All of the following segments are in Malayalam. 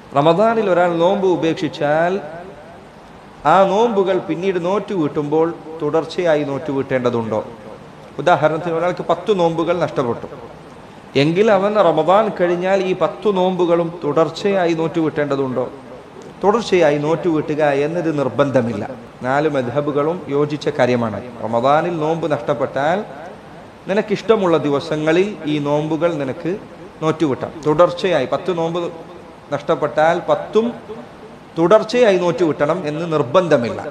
റമദാനിൽ ഒരാൾ നോമ്പ് ഉപേക്ഷിച്ചാൽ ആ നോമ്പുകൾ പിന്നീട് നോറ്റു വീട്ടുമ്പോൾ തുടർച്ചയായി നോറ്റു വീട്ടേണ്ടതുണ്ടോ ഉദാഹരണത്തിന് ഒരാൾക്ക് പത്ത് നോമ്പുകൾ നഷ്ടപ്പെട്ടു എങ്കിൽ അവൻ റമദാൻ കഴിഞ്ഞാൽ ഈ പത്തു നോമ്പുകളും തുടർച്ചയായി നോറ്റു വീട്ടേണ്ടതുണ്ടോ തുടർച്ചയായി നോറ്റു വീട്ടുക എന്നത് നിർബന്ധമില്ല നാല് മദ്ഹബുകളും യോജിച്ച കാര്യമാണ് റമദാനിൽ നോമ്പ് നഷ്ടപ്പെട്ടാൽ നിനക്കിഷ്ടമുള്ള ദിവസങ്ങളിൽ ഈ നോമ്പുകൾ നിനക്ക് നോറ്റുവിട്ടാം തുടർച്ചയായി പത്ത് നോമ്പ് നഷ്ടപ്പെട്ടാൽ പത്തും തുടർച്ചയായി നോറ്റുവിട്ടണം എന്ന് നിർബന്ധമില്ല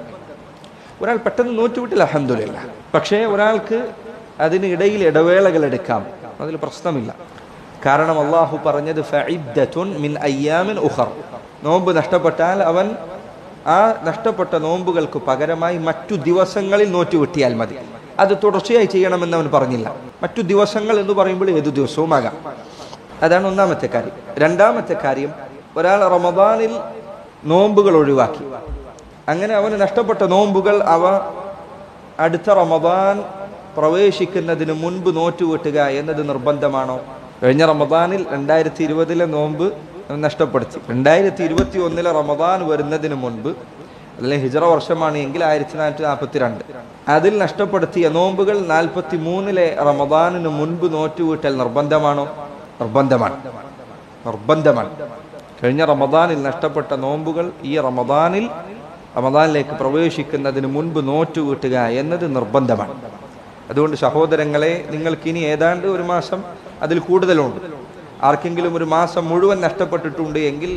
ഒരാൾ പെട്ടെന്ന് നോറ്റുവിട്ടില്ല അഹമ്മദില്ല പക്ഷേ ഒരാൾക്ക് അതിന് ഇടയിൽ ഇടവേളകൾ എടുക്കാം അതിൽ പ്രശ്നമില്ല കാരണം അള്ളാഹു പറഞ്ഞത് ഫഇദ്ദത്തുൻ മിൻ അയ്യാമിൻ ഉഖർ നോമ്പ് നഷ്ടപ്പെട്ടാൽ അവൻ ആ നഷ്ടപ്പെട്ട നോമ്പുകൾക്ക് പകരമായി മറ്റു ദിവസങ്ങളിൽ നോറ്റുവിട്ടിയാൽ മതി അത് തുടർച്ചയായി ചെയ്യണമെന്ന് അവൻ പറഞ്ഞില്ല മറ്റു ദിവസങ്ങൾ എന്ന് പറയുമ്പോൾ ഏതു ദിവസവും ആകാം അതാണ് ഒന്നാമത്തെ കാര്യം രണ്ടാമത്തെ കാര്യം ഒരാൾ റമദാനിൽ നോമ്പുകൾ ഒഴിവാക്കി അങ്ങനെ അവന് നഷ്ടപ്പെട്ട നോമ്പുകൾ അവ അടുത്ത റമദാൻ പ്രവേശിക്കുന്നതിന് മുൻപ് നോറ്റുവീട്ടുക എന്നത് നിർബന്ധമാണോ കഴിഞ്ഞ റമദാനിൽ രണ്ടായിരത്തി ഇരുപതിലെ നോമ്പ് അവൻ നഷ്ടപ്പെടുത്തി രണ്ടായിരത്തി ഇരുപത്തി ഒന്നിലെ റമദാൻ വരുന്നതിന് മുൻപ് അല്ലെങ്കിൽ ഹിജറ വർഷമാണ് എങ്കിൽ ആയിരത്തി നാനൂറ്റി നാൽപ്പത്തി രണ്ട് അതിൽ നഷ്ടപ്പെടുത്തിയ നോമ്പുകൾ നാൽപ്പത്തി മൂന്നിലെ റമദാനിന് മുൻപ് നോറ്റുവീട്ടൽ നിർബന്ധമാണോ നിർബന്ധമാണ് നിർബന്ധമാണ് കഴിഞ്ഞ റമദാനിൽ നഷ്ടപ്പെട്ട നോമ്പുകൾ ഈ റമദാനിൽ റമദാനിലേക്ക് പ്രവേശിക്കുന്നതിന് മുൻപ് നോറ്റു വീട്ടുക എന്നത് നിർബന്ധമാണ് അതുകൊണ്ട് സഹോദരങ്ങളെ നിങ്ങൾക്ക് ഇനി ഏതാണ്ട് ഒരു മാസം അതിൽ കൂടുതലുണ്ട് ആർക്കെങ്കിലും ഒരു മാസം മുഴുവൻ നഷ്ടപ്പെട്ടിട്ടുണ്ട് എങ്കിൽ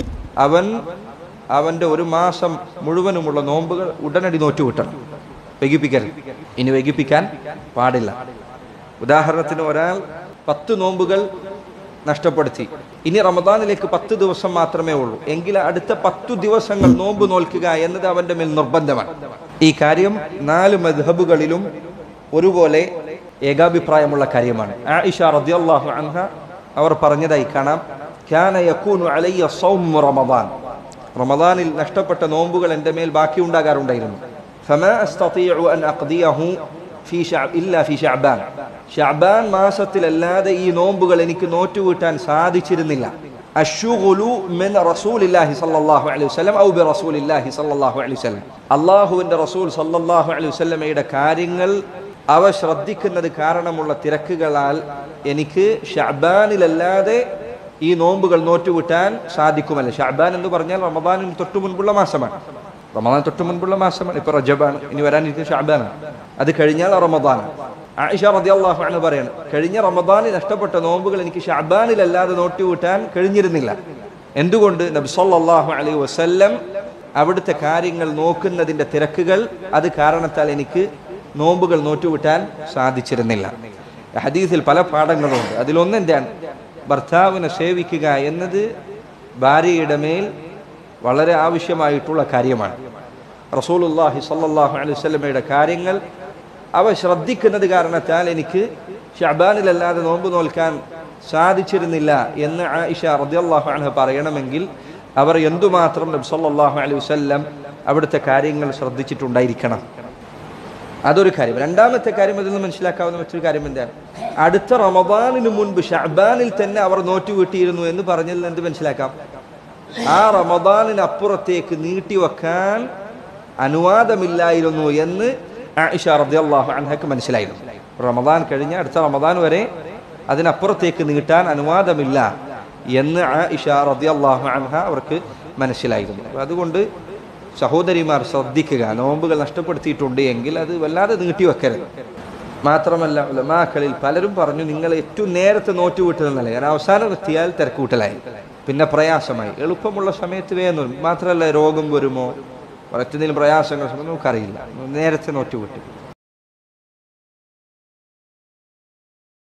അവൻ അവൻ്റെ ഒരു മാസം മുഴുവനുമുള്ള നോമ്പുകൾ ഉടനടി നോറ്റു വിട്ടണം വൈകിപ്പിക്കരുത് ഇനി വൈകിപ്പിക്കാൻ പാടില്ല ഉദാഹരണത്തിന് ഒരാൾ പത്ത് നോമ്പുകൾ നഷ്ടപ്പെടുത്തി ഇനി റമദാനിലേക്ക് പത്ത് ദിവസം മാത്രമേ ഉള്ളൂ എങ്കിൽ അടുത്ത പത്തു ദിവസങ്ങൾ നോമ്പ് നോൽക്കുക എന്നത് അവന്റെ മേൽ നിർബന്ധമാണ് ഈ കാര്യം നാല് മദ്ഹബുകളിലും ഒരുപോലെ ഏകാഭിപ്രായമുള്ള കാര്യമാണ് ആയിഷ റളിയല്ലാഹു അൻഹ അവർ പറഞ്ഞതായി കാണാം കാന യകൂനു അലയ്യ സൗമു റമദാൻ റമദാനിൽ നഷ്ടപ്പെട്ട നോമ്പുകൾ എൻ്റെ മേൽ ബാക്കി ഉണ്ടാകാറുണ്ടായിരുന്നു فما أستطيع أن أقضيه في شعب إلا في شعبان ഷഅബാൻ മാസത്തിലല്ലാതെ ഈ നോമ്പുകൾ എനിക്ക് നോറ്റുവീട്ടാൻ സാധിച്ചിരുന്നില്ല അഷ്ഷുഗുലു മിൻ റസൂലില്ലാഹി സല്ലല്ലാഹു അലൈഹി വസല്ലം ഔ ബി റസൂലില്ലാഹി സല്ലല്ലാഹു അലൈഹി വസല്ലം അല്ലാഹുവിൻ്റെ റസൂൽ സല്ലല്ലാഹു അലൈഹി വസല്ലമയുടെ കാര്യങ്ങൾ അവ ശ്രദ്ധിക്കുന്നത് കാരണമുള്ള തിരക്കുകളാൽ എനിക്ക് ഷഅബാനിലല്ലാതെ ഈ നോമ്പുകൾ നോറ്റുവിട്ടാൻ സാധിക്കുമല്ല ഷഅബാൻ എന്ന് പറഞ്ഞാൽ റമദാനിന് തൊട്ടു മുൻപുള്ള മാസമാണ് റമദാൻ തൊട്ട് മുൻപുള്ള മാസമാണ് ഇപ്പൊ റജബാണ് ഇനി വരാനിരിക്കുന്ന ഷഅബാനാണ് അത് കഴിഞ്ഞാൽ റമദാൻ ആയിഷ റളിയല്ലാഹു അൻഹ പറയാണ് കഴിഞ്ഞ റമദാനിൽ നഷ്ടപ്പെട്ട നോമ്പുകൾ എനിക്ക് ഷഅബാനിലല്ലാതെ നോട്ടിവിട്ടാൻ കഴിഞ്ഞിരുന്നില്ല എന്തുകൊണ്ട് നബി സല്ലല്ലാഹു അലൈഹി വസല്ലം അവിടുത്തെ കാര്യങ്ങൾ നോക്കുന്നതിന്റെ തിരക്കുകൾ അത് കാരണത്താൽ എനിക്ക് നോമ്പുകൾ നോറ്റുവിട്ടാൻ സാധിച്ചിരുന്നില്ല ഹദീസിൽ പല പാഠങ്ങളുണ്ട് അതിലൊന്ന് എന്താണ് ഭർത്താവിനെ സേവിക്കുക എന്നത് ഭാര്യയുടെ മേൽ വളരെ ആവശ്യമായിട്ടുള്ള കാര്യമാണ് റസൂലുല്ലാഹി സല്ലല്ലാഹു അലൈഹി വസല്ലമയുടെ കാര്യങ്ങൾ അവ ശ്രദ്ധിക്കുന്നത് കാരണത്താൽ എനിക്ക് ഷഅബാനിലല്ലാതെ നോമ്പ് നോൽക്കാൻ സാധിച്ചിരുന്നില്ല എന്ന് ആയിഷ റളിയല്ലാഹു അൻഹ പറയണമെങ്കിൽ അവർ എന്തുമാത്രം നബി സല്ലല്ലാഹു അലൈഹി വസല്ലം അവിടുത്തെ കാര്യങ്ങൾ ശ്രദ്ധിച്ചിട്ടുണ്ടായിരിക്കണം അതൊരു കാര്യം രണ്ടാമത്തെ കാര്യം അതിൽ നിന്ന് മനസ്സിലാക്കാവുന്ന മറ്റൊരു കാര്യം എന്താണ് അടുത്ത റമദാനിന് മുൻപ് ഷഅബാനിൽ തന്നെ അവർ നോറ്റു വീട്ടിയിരുന്നു എന്ന് പറഞ്ഞതിൽ എന്ത് മനസ്സിലാക്കാം ആ റമദാനിനപ്പുറത്തേക്ക് നീട്ടിവെക്കാൻ അനുവാദമില്ലായിരുന്നു എന്ന് ആയിഷ റളിയല്ലാഹു അൻഹക്ക് മനസ്സിലായിരുന്നു റമദാൻ കഴിഞ്ഞ് അടുത്ത റമദാൻ വരെ അതിനപ്പുറത്തേക്ക് നീട്ടാൻ അനുവാദമില്ല എന്ന് ആയിഷ റളിയല്ലാഹു അൻഹ അവർക്ക് മനസ്സിലായിരുന്നു അപ്പൊ അതുകൊണ്ട് സഹോദരിമാർ ശ്രദ്ധിക്കുക നോമ്പുകൾ നഷ്ടപ്പെടുത്തിയിട്ടുണ്ട് എങ്കിൽ അത് വല്ലാതെ നീട്ടിവെക്കരുത് മാത്രമല്ല ഉലമാക്കളിൽ പലരും പറഞ്ഞു നിങ്ങൾ ഏറ്റവും നേരത്തെ നോറ്റു വിട്ടതെന്നല്ല ഞാൻ അവസാനം എത്തിയാൽ തിരക്കൂട്ടലായി പിന്നെ പ്രയാസമായി എളുപ്പമുള്ള സമയത്ത് വേഗം മാത്രമല്ല രോഗം വരുമോ മറ്റെന്തെങ്കിലും പ്രയാസങ്ങൾ നമുക്കറിയില്ല നേരത്തെ നോറ്റു വിട്ടു